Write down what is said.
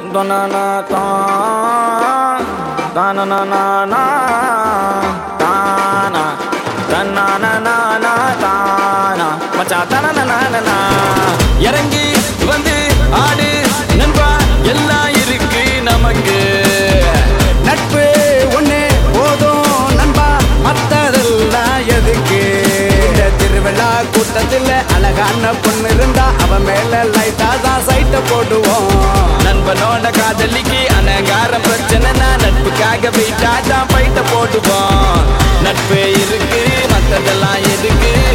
தானா தான் தானா தானா தன்னானா தானா மச்சான் தனனா இறங்கி வந்து ஆடு நண்பா எல்லாம் இருக்கு நமக்கு நட்பு ஒண்ணு போதும் நண்பா மத்ததெல்லாம் எதுக்கு இந்த திருவிழா கூட்டத்தில் அழகான பொண்ணு இருந்தா அவன் மேல லைட்டா தான் சைட்ட போடுவோம் நண்பனோட காதலிக்கு அனகார பிரச்சனைனா நட்புக்காக வெயிட்டா தான் பைட்ட போடுவோம் நட்பு இருக்கு மத்ததெல்லாம் எதுக்கு